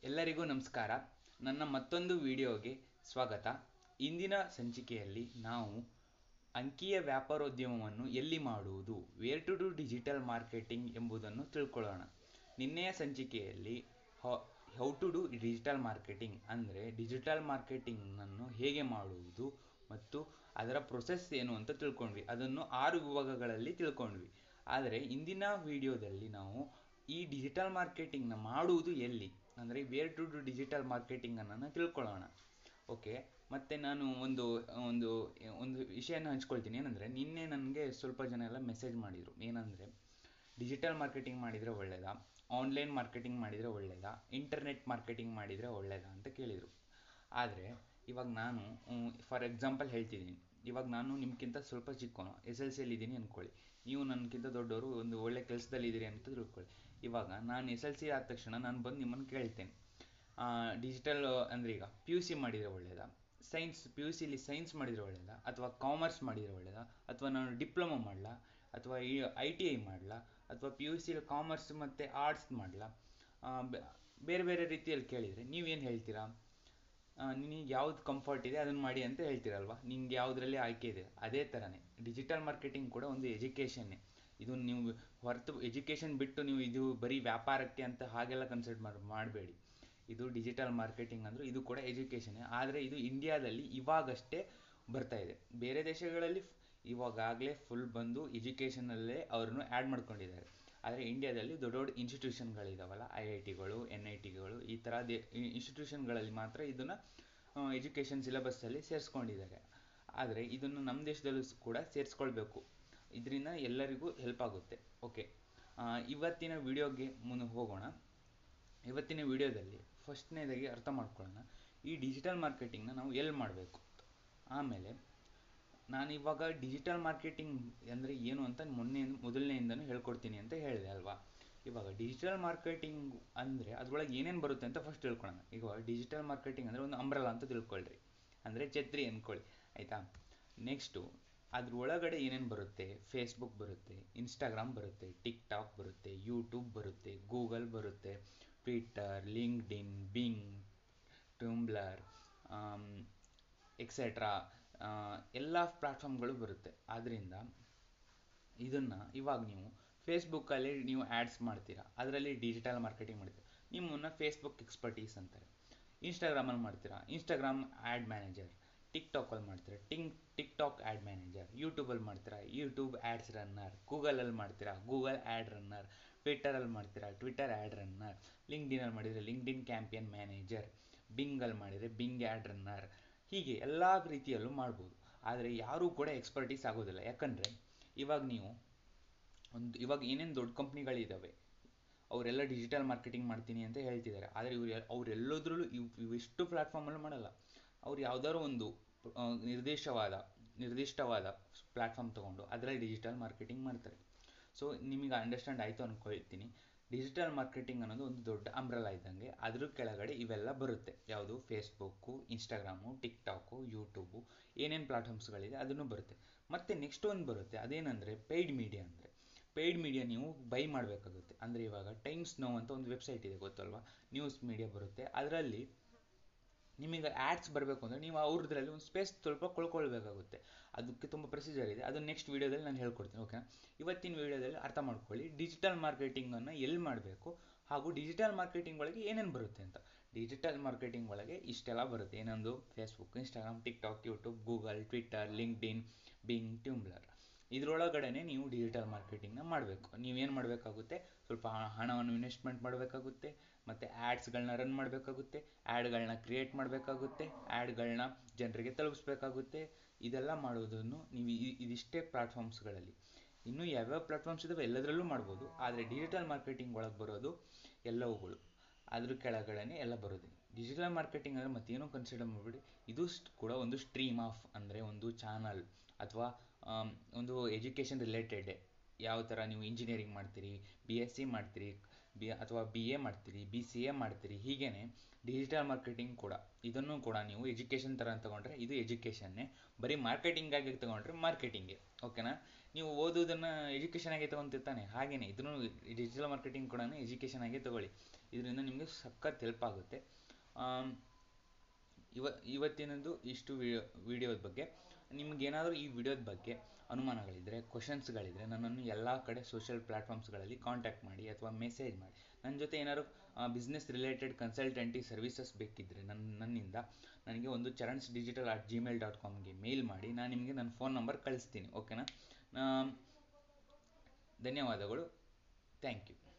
ಎಲ್ಲರಿಗೂ ನಮಸ್ಕಾರ ನನ್ನ ಮತ್ತೊಂದು ವಿಡಿಯೋಗೆ ಸ್ವಾಗತ ಇಂದಿನ ಸಂಚಿಕೆಯಲ್ಲಿ ನಾವು ಅಂಕೀಯ ವ್ಯಾಪಾರೋದ್ಯಮವನ್ನು ಎಲ್ಲಿ ಮಾಡುವುದು where to do digital marketing ಎಂಬುದನ್ನು ತಿಳ್ಕೊಳ್ಳೋಣ ನಿನ್ನೆಯ ಸಂಚಿಕೆಯಲ್ಲಿ how to do digital marketing ಅಂದರೆ ಡಿಜಿಟಲ್ ಮಾರ್ಕೆಟಿಂಗನ್ನು ಹೇಗೆ ಮಾಡುವುದು ಮತ್ತು ಅದರ ಪ್ರೊಸೆಸ್ ಏನು ಅಂತ ತಿಳ್ಕೊಂಡ್ವಿ ಅದನ್ನು ಆರು ವಿಭಾಗಗಳಲ್ಲಿ ತಿಳ್ಕೊಂಡ್ವಿ ಆದರೆ ಇಂದಿನ ವಿಡಿಯೋದಲ್ಲಿ ನಾವು ಈ ಡಿಜಿಟಲ್ ಮಾರ್ಕೆಟಿಂಗ್ನ ಮಾಡುವುದು ಎಲ್ಲಿ ಅಂದರೆ ವೇರ್ ಟು ಡು ಡಿಜಿಟಲ್ ಮಾರ್ಕೆಟಿಂಗನ್ನು ತಿಳ್ಕೊಳ್ಳೋಣ ಓಕೆ ಮತ್ತು ನಾನು ಒಂದು ಒಂದು ಒಂದು ವಿಷಯನ ಹಂಚ್ಕೊಳ್ತೀನಿ ಏನಂದರೆ ನಿನ್ನೆ ನನಗೆ ಸ್ವಲ್ಪ ಜನ ಎಲ್ಲ ಮೆಸೇಜ್ ಮಾಡಿದರು ಏನಂದರೆ ಡಿಜಿಟಲ್ ಮಾರ್ಕೆಟಿಂಗ್ ಮಾಡಿದರೆ ಒಳ್ಳೆಯದಾ ಆನ್ಲೈನ್ ಮಾರ್ಕೆಟಿಂಗ್ ಮಾಡಿದರೆ ಒಳ್ಳೆಯದಾ ಇಂಟರ್ನೆಟ್ ಮಾರ್ಕೆಟಿಂಗ್ ಮಾಡಿದರೆ ಒಳ್ಳೆಯದಾ ಅಂತ ಕೇಳಿದರು ಆದರೆ ಇವಾಗ ನಾನು ಫಾರ್ ಎಕ್ಸಾಂಪಲ್ ಹೇಳ್ತಿದ್ದೀನಿ ಇವಾಗ ನಾನು ನಿಮ್ಗಿಂತ ಸ್ವಲ್ಪ ಚಿಕ್ಕವನು ಎಸ್ ಎಲ್ ಸಿಯಲ್ಲಿ ಇದ್ದೀನಿ ಅಂದ್ಕೊಳ್ಳಿ ನೀವು ನನಗಿಂತ ದೊಡ್ಡವರು ಒಂದು ಒಳ್ಳೆ ಕೆಲಸದಲ್ಲಿ ಇದ್ದೀರಿ ಅಂತ ತಿಳ್ಕೊಳ್ಳಿ ಇವಾಗ ನಾನು ಎಸ್ ಎಲ್ ಸಿ ಆದ ತಕ್ಷಣ ನಾನು ಬಂದು ನಿಮ್ಮನ್ನು ಕೇಳ್ತೇನೆ ಡಿಜಿಟಲ್ ಅಂದರೆ ಈಗ ಪಿ ಯು ಸಿ ಮಾಡಿದರೆ ಒಳ್ಳೆಯದಾ ಸೈನ್ಸ್ ಪಿ ಯು ಸಿಲಿ ಸೈನ್ಸ್ ಮಾಡಿದರೆ ಒಳ್ಳೆಯದಾ ಅಥವಾ ಕಾಮರ್ಸ್ ಮಾಡಿದರೆ ಒಳ್ಳೆಯದಾ ಅಥವಾ ನಾನು ಡಿಪ್ಲೊಮಾ ಮಾಡಲಾ ಅಥವಾ ಐ ಟಿ ಐ ಮಾಡಲಾ ಅಥವಾ ಪಿ ಯು ಸಿಲಿ ಕಾಮರ್ಸ್ ಮತ್ತು ಆರ್ಟ್ಸ್ ಮಾಡಲಾ ಬೇರೆ ಬೇರೆ ರೀತಿಯಲ್ಲಿ ಕೇಳಿದರೆ ನೀವೇನು ಹೇಳ್ತೀರಾ ನಿನಗೆ ಯಾವ್ದು ಕಂಫರ್ಟ್ ಇದೆ ಅದನ್ನು ಮಾಡಿ ಅಂತ ಹೇಳ್ತೀರಲ್ವ ನಿಂಗೆ ಯಾವುದರಲ್ಲಿ ಆಯ್ಕೆ ಇದೆ ಅದೇ ಥರನೇ ಡಿಜಿಟಲ್ ಮಾರ್ಕೆಟಿಂಗ್ ಕೂಡ ಒಂದು ಎಜುಕೇಷನ್ನೇ ಇದು ನೀವು ಹೊರತು ಎಜುಕೇಷನ್ ಬಿಟ್ಟು ನೀವು ಇದು ಬರೀ ವ್ಯಾಪಾರಕ್ಕೆ ಅಂತ ಹಾಗೆಲ್ಲ ಕನ್ಸಿಡರ್ ಮಾಡಿ ಮಾಡಬೇಡಿ ಇದು ಡಿಜಿಟಲ್ ಮಾರ್ಕೆಟಿಂಗ್ ಅಂದರೂ ಇದು ಕೂಡ ಎಜುಕೇಷನ್ನೇ ಆದರೆ ಇದು ಇಂಡಿಯಾದಲ್ಲಿ ಇವಾಗಷ್ಟೇ ಬರ್ತಾ ಇದೆ ಬೇರೆ ದೇಶಗಳಲ್ಲಿ ಇವಾಗಲೇ ಫುಲ್ ಬಂದು ಎಜುಕೇಷನಲ್ಲೇ ಅವ್ರನ್ನು ಆ್ಯಡ್ ಮಾಡ್ಕೊಂಡಿದ್ದಾರೆ ಆದರೆ ಇಂಡಿಯಾದಲ್ಲಿ ದೊಡ್ಡ ದೊಡ್ಡ ಇನ್ಸ್ಟಿಟ್ಯೂಷನ್ಗಳಿದಾವಲ್ಲ ಐ ಐ ಟಿಗಳು ಎನ್ ಐ ಟಿಗಳು ಈ ಥರ ದೇ ಇನ್ಸ್ಟಿಟ್ಯೂಷನ್ಗಳಲ್ಲಿ ಮಾತ್ರ ಇದನ್ನು ಎಜುಕೇಷನ್ ಸಿಲೆಬಸ್ಸಲ್ಲಿ ಸೇರಿಸ್ಕೊಂಡಿದ್ದಾರೆ ಆದರೆ ಇದನ್ನು ನಮ್ಮ ದೇಶದಲ್ಲೂ ಕೂಡ ಸೇರಿಸ್ಕೊಳ್ಬೇಕು ಇದರಿಂದ ಎಲ್ಲರಿಗೂ ಹೆಲ್ಪ್ ಆಗುತ್ತೆ ಓಕೆ ಇವತ್ತಿನ ವಿಡಿಯೋಗೆ ಮುಂದೆ ಹೋಗೋಣ ಇವತ್ತಿನ ವಿಡಿಯೋದಲ್ಲಿ ಫಸ್ಟ್ನೇದಾಗಿ ಅರ್ಥ ಮಾಡ್ಕೊಳ್ಳೋಣ ಈ ಡಿಜಿಟಲ್ ಮಾರ್ಕೆಟಿಂಗ್ನ ನಾವು ಎಲ್ಲಿ ಮಾಡಬೇಕು ಆಮೇಲೆ ನಾನು ಇವಾಗ ಡಿಜಿಟಲ್ ಮಾರ್ಕೆಟಿಂಗ್ ಅಂದರೆ ಏನು ಅಂತ ಮೊನ್ನೆ ಮೊದಲನೆಯಿಂದನೂ ಹೇಳ್ಕೊಡ್ತೀನಿ ಅಂತ ಹೇಳಿದೆ ಅಲ್ವಾ ಇವಾಗ ಡಿಜಿಟಲ್ ಮಾರ್ಕೆಟಿಂಗ್ ಅಂದರೆ ಅದ್ರೊಳಗೆ ಏನೇನು ಬರುತ್ತೆ ಅಂತ ಫಸ್ಟ್ ತಿಳ್ಕೊಳ್ಳೋಣ ಈಗ ಡಿಜಿಟಲ್ ಮಾರ್ಕೆಟಿಂಗ್ ಅಂದರೆ ಒಂದು ಅಂಬ್ರಲ್ಲ ಅಂತ ತಿಳ್ಕೊಳ್ರಿ ಅಂದರೆ ಛತ್ರಿ ಅಂದ್ಕೊಳ್ಳಿ ಆಯಿತಾ ನೆಕ್ಸ್ಟು ಅದ್ರ ಒಳಗಡೆ ಏನೇನು ಬರುತ್ತೆ ಫೇಸ್ಬುಕ್ ಬರುತ್ತೆ ಇನ್ಸ್ಟಾಗ್ರಾಮ್ ಬರುತ್ತೆ ಟಿಕ್ ಟಾಕ್ ಬರುತ್ತೆ ಯೂಟ್ಯೂಬ್ ಬರುತ್ತೆ ಗೂಗಲ್ ಬರುತ್ತೆ Twitter LinkedIn Bing Tumblr etcetera ಎಲ್ಲ ಪ್ಲ್ಯಾಟ್ಫಾರ್ಮ್ಗಳು ಬರುತ್ತೆ ಆದ್ದರಿಂದ ಇದನ್ನು ಇವಾಗ ನೀವು ಫೇಸ್ಬುಕ್ಕಲ್ಲಿ ನೀವು ಆ್ಯಡ್ಸ್ ಮಾಡ್ತೀರಾ ಅದರಲ್ಲಿ ಡಿಜಿಟಲ್ ಮಾರ್ಕೆಟಿಂಗ್ ಮಾಡ್ತೀರಾ ನಿಮ್ಮನ್ನು ಫೇಸ್ಬುಕ್ ಎಕ್ಸ್ಪರ್ಟೀಸ್ ಅಂತಾರೆ ಇನ್ಸ್ಟಾಗ್ರಾಮಲ್ಲಿ ಮಾಡ್ತೀರಾ ಇನ್ಸ್ಟಾಗ್ರಾಮ್ ಆ್ಯಡ್ ಮ್ಯಾನೇಜರ್ ಟಿಕ್ ಟಾಕಲ್ಲಿ ಮಾಡ್ತೀರಾ ಟಿಂಗ್ ಟಿಕ್ ಟಾಕ್ ಆ್ಯಡ್ ಮ್ಯಾನೇಜರ್ ಯೂಟ್ಯೂಬಲ್ಲಿ ಮಾಡ್ತೀರಾ ಯೂಟ್ಯೂಬ್ ಆ್ಯಡ್ಸ್ ರನ್ನರ್ ಗೂಗಲಲ್ಲಿ ಮಾಡ್ತೀರಾ ಗೂಗಲ್ ಆ್ಯಡ್ ರನ್ನರ್ ಟ್ವಿಟ್ಟರಲ್ಲಿ ಮಾಡ್ತೀರಾ ಟ್ವಿಟ್ಟರ್ ಆ್ಯಡ್ ರನ್ನರ್ ಲಿಂಕ್ಡಿನಲ್ಲಿ ಮಾಡಿದರೆ ಲಿಂಕ್ಡಿನ್ ಕ್ಯಾಂಪಿಯನ್ ಮ್ಯಾನೇಜರ್ ಬಿಂಗಲ್ಲಿ ಮಾಡಿದರೆ ಬಿಂಗ್ ಆ್ಯಡ್ ರನ್ನರ್ ಹೀಗೆ ಎಲ್ಲ ರೀತಿಯಲ್ಲೂ ಮಾಡ್ಬೋದು ಆದರೆ ಯಾರೂ ಕೂಡ ಎಕ್ಸ್ಪರ್ಟೀಸ್ ಆಗೋದಿಲ್ಲ ಯಾಕಂದರೆ ಇವಾಗ ನೀವು ಒಂದು ಇವಾಗ ಏನೇನು ದೊಡ್ಡ ಕಂಪ್ನಿಗಳಿದ್ದಾವೆ ಅವರೆಲ್ಲ ಡಿಜಿಟಲ್ ಮಾರ್ಕೆಟಿಂಗ್ ಮಾಡ್ತೀನಿ ಅಂತ ಹೇಳ್ತಿದ್ದಾರೆ ಆದರೆ ಇವ್ರು ಅವರೆಲ್ಲದ್ರಲ್ಲೂ ಇವು ಇವಿಷ್ಟು ಪ್ಲ್ಯಾಟ್ಫಾರ್ಮಲ್ಲೂ ಮಾಡಲ್ಲ ಅವ್ರು ಯಾವುದಾದ್ರು ಒಂದು ನಿರ್ದಿಷ್ಟವಾದ ನಿರ್ದಿಷ್ಟವಾದ ಪ್ಲ್ಯಾಟ್ಫಾರ್ಮ್ ತೊಗೊಂಡು ಅದರಲ್ಲಿ ಡಿಜಿಟಲ್ ಮಾರ್ಕೆಟಿಂಗ್ ಮಾಡ್ತಾರೆ ಸೊ ನಿಮಗೆ ಅಂಡರ್ಸ್ಟ್ಯಾಂಡ್ ಆಯಿತು ಅಂದ್ಕೊಳ್ತೀನಿ ಡಿಜಿಟಲ್ ಮಾರ್ಕೆಟಿಂಗ್ ಅನ್ನೋದು ಒಂದು ದೊಡ್ಡ ಅಂಬ್ರಲ್ಲ ಇದ್ದಂಗೆ ಅದ್ರ ಕೆಳಗಡೆ ಇವೆಲ್ಲ ಬರುತ್ತೆ ಯಾವುದು Facebook Instagram TikTok YouTube ಏನೇನು ಪ್ಲಾಟ್ಫಾರ್ಮ್ಸ್ಗಳಿದೆ ಅದನ್ನು ಬರುತ್ತೆ ಮತ್ತು ನೆಕ್ಸ್ಟ್ ಒಂದು ಬರುತ್ತೆ ಅದೇನೆಂದರೆ ಪೇಯ್ಡ್ ಮೀಡಿಯಾ ಅಂದರೆ ಪೇಯ್ಡ್ ಮೀಡಿಯಾ ನೀವು ಬೈ ಮಾಡಬೇಕಾಗುತ್ತೆ ಅಂದರೆ ಇವಾಗ ಟೈಮ್ಸ್ ನೋ ಅಂತ ಒಂದು ವೆಬ್ಸೈಟ್ ಇದೆ ಗೊತ್ತಲ್ವಾ ನ್ಯೂಸ್ ಮೀಡಿಯಾ ಬರುತ್ತೆ ಅದರಲ್ಲಿ ನಿಮಗೆ ಆ್ಯಡ್ಸ್ ಬರಬೇಕು ಅಂದರೆ ನೀವು ಅವ್ರದ್ರಲ್ಲಿ ಒಂದು ಸ್ಪೇಸ್ ಸ್ವಲ್ಪ ಕೊಳ್ಕೊಳ್ಬೇಕಾಗುತ್ತೆ ಅದಕ್ಕೆ ತುಂಬ ಪ್ರೊಸೀಜರ್ ಇದೆ ಅದು ನೆಕ್ಸ್ಟ್ ವೀಡಿಯೋದಲ್ಲಿ ನಾನು ಹೇಳ್ಕೊಡ್ತೀನಿ ಓಕೆ ಇವತ್ತಿನ ವೀಡಿಯೋದಲ್ಲಿ ಅರ್ಥ ಮಾಡ್ಕೊಳ್ಳಿ ಡಿಜಿಟಲ್ ಮಾರ್ಕೆಟಿಂಗನ್ನು ಎಲ್ಲಿ ಮಾಡಬೇಕು ಹಾಗೂ ಡಿಜಿಟಲ್ ಮಾರ್ಕೆಟಿಂಗ್ ಒಳಗೆ ಏನೇನು ಬರುತ್ತೆ ಅಂತ ಡಿಜಿಟಲ್ ಮಾರ್ಕೆಟಿಂಗ್ ಒಳಗೆ ಇಷ್ಟೆಲ್ಲ ಬರುತ್ತೆ ಏನೊಂದು Facebook Instagram TikTok YouTube Google Twitter LinkedIn Bing Tumblr ಇದರೊಳಗಡೆ ನೀವು ಡಿಜಿಟಲ್ ಮಾರ್ಕೆಟಿಂಗ್ನ ಮಾಡಬೇಕು ನೀವೇನು ಮಾಡಬೇಕಾಗುತ್ತೆ ಸ್ವಲ್ಪ ಹಣವನ್ನು ಇನ್ವೆಸ್ಟ್ಮೆಂಟ್ ಮಾಡಬೇಕಾಗುತ್ತೆ ಮತ್ತು ಆ್ಯಡ್ಸ್ಗಳನ್ನ ರನ್ ಮಾಡಬೇಕಾಗುತ್ತೆ ಆ್ಯಡ್ಗಳನ್ನ ಕ್ರಿಯೇಟ್ ಮಾಡಬೇಕಾಗುತ್ತೆ ಆ್ಯಡ್ಗಳನ್ನ ಜನರಿಗೆ ತಲುಪಿಸ್ಬೇಕಾಗುತ್ತೆ ಇದೆಲ್ಲ ಮಾಡೋದನ್ನು ನೀವು ಇದಿಷ್ಟೇ ಪ್ಲ್ಯಾಟ್ಫಾರ್ಮ್ಸ್ಗಳಲ್ಲಿ ಇನ್ನೂ ಯಾವ್ಯಾವ ಪ್ಲ್ಯಾಟ್ಫಾರ್ಮ್ಸ್ ಇದಾವೆ ಎಲ್ಲದರಲ್ಲೂ ಮಾಡ್ಬೋದು ಆದರೆ ಡಿಜಿಟಲ್ ಮಾರ್ಕೆಟಿಂಗ್ ಒಳಗೆ ಬರೋದು ಎಲ್ಲವುಗಳು ಅದ್ರ ಕೆಳಗಡೆ ಎಲ್ಲ ಬರೋದು ಡಿಜಿಟಲ್ ಮಾರ್ಕೆಟಿಂಗ್ ಅಂದರೆ ಮತ್ತೇನೋ ಕನ್ಸಿಡರ್ ಮಾಡಿಬಿಡಿ ಇದು ಕೂಡ ಒಂದು ಸ್ಟ್ರೀಮ್ ಆಫ್ ಅಂದರೆ ಒಂದು ಚಾನಲ್ ಅಥವಾ ಒಂದು ಎಜುಕೇಷನ್ ರಿಲೇಟೆಡ್ ಯಾವ ಥರ ನೀವು ಇಂಜಿನಿಯರಿಂಗ್ ಮಾಡ್ತೀರಿ ಬಿ ಎಸ್ ಸಿ ಮಾಡ್ತೀರಿ ಬಿ ಅಥವಾ ಬಿ ಎ ಮಾಡ್ತೀರಿ ಬಿ ಸಿ ಎ ಮಾಡ್ತೀರಿ ಹೀಗೇನೆ ಡಿಜಿಟಲ್ ಮಾರ್ಕೆಟಿಂಗ್ ಕೂಡ ಇದನ್ನು ಕೂಡ ನೀವು ಎಜುಕೇಷನ್ ಥರ ತಗೊಂಡ್ರೆ ಇದು ಎಜುಕೇಷನ್ನೇ ಬರೀ ಮಾರ್ಕೆಟಿಂಗ್ ಆಗಿ ತಗೊಂಡ್ರೆ ಮಾರ್ಕೆಟಿಂಗೇ ಓಕೆನಾ ನೀವು ಓದೋದನ್ನು ಎಜುಕೇಷನ್ ಆಗಿ ತಗೊಂತಿರ್ತಾನೆ ಹಾಗೇನೆ ಇದನ್ನು ಡಿಜಿಟಲ್ ಮಾರ್ಕೆಟಿಂಗ್ ಕೂಡ ಎಜುಕೇಷನ್ ಆಗಿ ತಗೊಳ್ಳಿ ಇದರಿಂದ ನಿಮಗೆ ಸಖತ್ ಹೆಲ್ಪ್ ಆಗುತ್ತೆ ಇವ ಇವತ್ತಿನದು ಇಷ್ಟು ವಿಡಿಯೋದ ಬಗ್ಗೆ ನಿಮಗೇನಾದರೂ ಈ ವಿಡಿಯೋದ ಬಗ್ಗೆ ಅನುಮಾನಗಳಿದ್ದರೆ ಕ್ವಶನ್ಸ್ಗಳಿದ್ದರೆ ನನ್ನನ್ನು ಎಲ್ಲ ಕಡೆ ಸೋಷಿಯಲ್ ಪ್ಲ್ಯಾಟ್ಫಾರ್ಮ್ಸ್ಗಳಲ್ಲಿ ಕಾಂಟ್ಯಾಕ್ಟ್ ಮಾಡಿ ಅಥವಾ ಮೆಸೇಜ್ ಮಾಡಿ ನನ್ನ ಜೊತೆ ಏನಾದ್ರು ಬಿಸ್ನೆಸ್ ರಿಲೇಟೆಡ್ ಕನ್ಸಲ್ಟೆಂಟಿ ಸರ್ವಿಸಸ್ ಬೇಕಿದ್ದರೆ ನನ್ನ ನನ್ನಿಂದ ನನಗೆ ಒಂದು Charans digital at Gmail dot ಕಾಮ್ಗೆ ಮೇಲ್ ಮಾಡಿ ನಾನು ನಿಮಗೆ ನನ್ನ ಫೋನ್ ನಂಬರ್ ಕಳಿಸ್ತೀನಿ ಓಕೆನಾ ಧನ್ಯವಾದಗಳು ಥ್ಯಾಂಕ್ ಯು